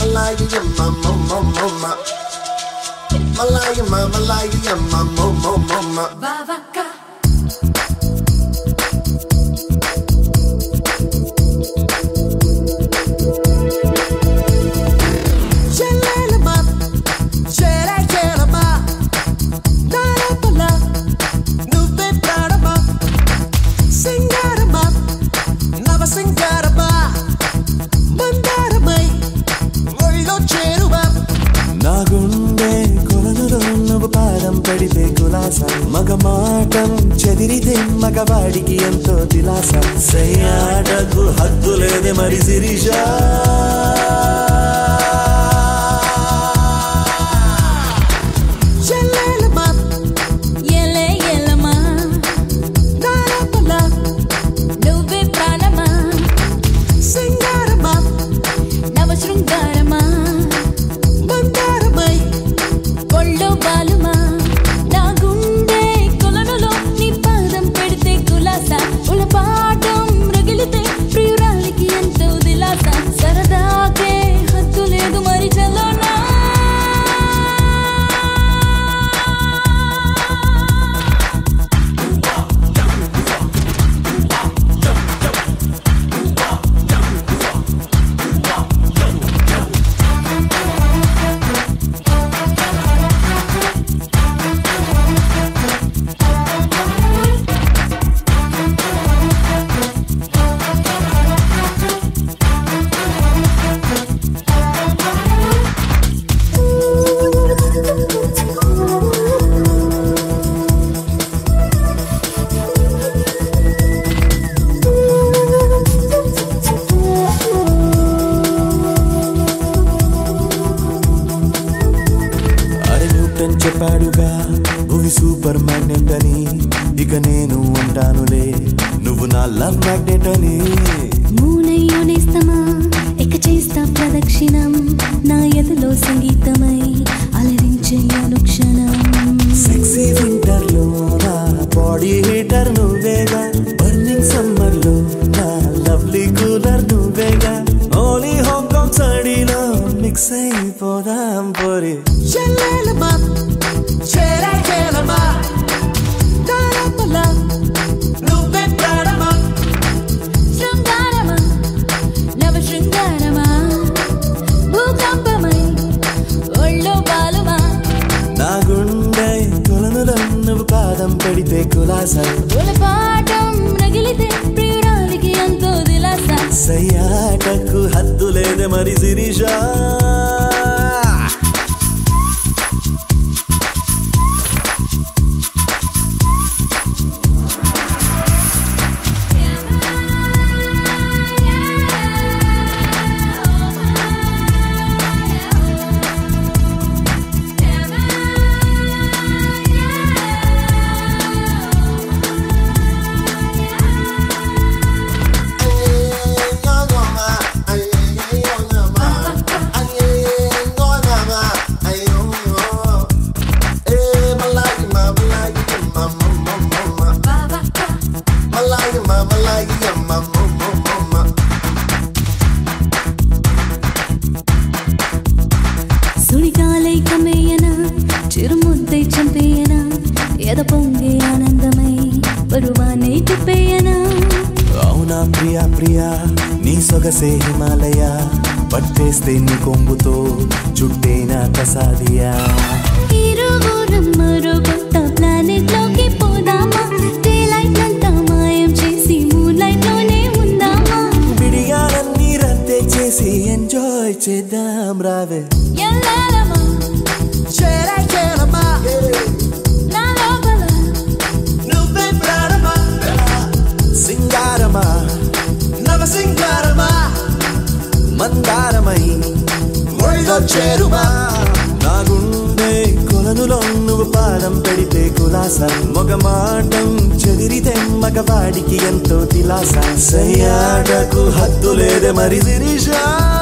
Malaya, mama, mama, mama. Malaya, mama, Malaya, mama, mama, mama. చెల్లెలమా, చెరే చెరమా, నా లోపల నువ్వే ప్రాణమా. సింగారమా, నవ సింగారమా, మందారమై ఒళ్ళో చేరువా. నా గుండె కొలనులో నువ్వు పాదం పెడితే కులాస మగ మాటం చెదిరితే మగవాడికి ఎంతో దిలాస సయ్యాటకు హద్దు లేదే మరి శిరీషా చెల్లెలమా, ఎలే ఎలమా నా లోపల నువ్వే ప్రాణమా సింగారమా, నవ శృంగారమా మందారమై ఒళ్ళో బాలుమా నా గుండె కొలనులో నీ పాదం పెడితే కులాస ఉలపాటం రగిలితే ప్రియురాలికి ఎంతో దిలాస సరదాకే హద్దు లేదు మరి చలోనా అరే న్యూటన్ చెప్పాడుగా భూమి సూపర్ మ్యాగ్నెట్ అని ఇక నేను అంటానులే నువ్వు నా లవ్ మ్యాగ్నెట్ అని మూనయ్యోనేస్తమా ఇక చేస్తా ప్రదక్షిణం నా ఎదలో సంగీతమై అలరించే అనుక్షణం సెక్సీ వింటర్ లో నా బాడీ హీటర్ నువ్వేగా బర్నింగ్ సమ్మర్ లో నా లవ్లీ కూలర్ నువ్వేగా ఓలీ హాంకాంగ్ సడీలో మిక్స్ అయిపోదాం పోరి చెల్లెలమా, చెరే చెరమా, నా లోపల నువ్వే ప్రాణమా. శృంగారమా నవ శృంగారమా భూకంపమై ఒళ్ళో బాలుమా నా గుండె కొలనులో నువ్వు పాదం పెడితే కులాస ఉలపాటం రగిలితే ప్రియురాలికి ఎంతో దిలాస సయ్యాటకు హద్దు లేదే మరి శిరీషా సుడిగాలై కమేయనా చిరుముద్దై చంపేయనా ఎద పొంగే ఆనందమై బరువానై తిప్పేయనా అవునా ప్రియా ప్రియా నీ సొగసే హిమాలయ పట్టేస్తే నీ కొంగుతో చుట్టేనా ప్రసాదియా ఇరువురం మరో కొత్త ప్లానెట్ లోకి పోదామా డే లైట్ అంతా మాయం చేసి మూన్ లైట్ లోనే ఉందామా విడియాలన్నీ రద్దే చేసి ఎంజాయ్ చేద్దాం రావే ఎల్లారమా చెరే చెరమా, నా లోపల నువ్వే ప్రాణమా. సింగారమా నవ సింగారమా, మందారమై ఒళ్ళో చేరువా. నా గుండె కొలనులో నువ్వు పాదం పెడితే కులాస మగ మాటం చెదిరితే మగవాడికి ఎంతో దిలాస సయ్యాడకు హద్దు లేదే మరి శిరీషా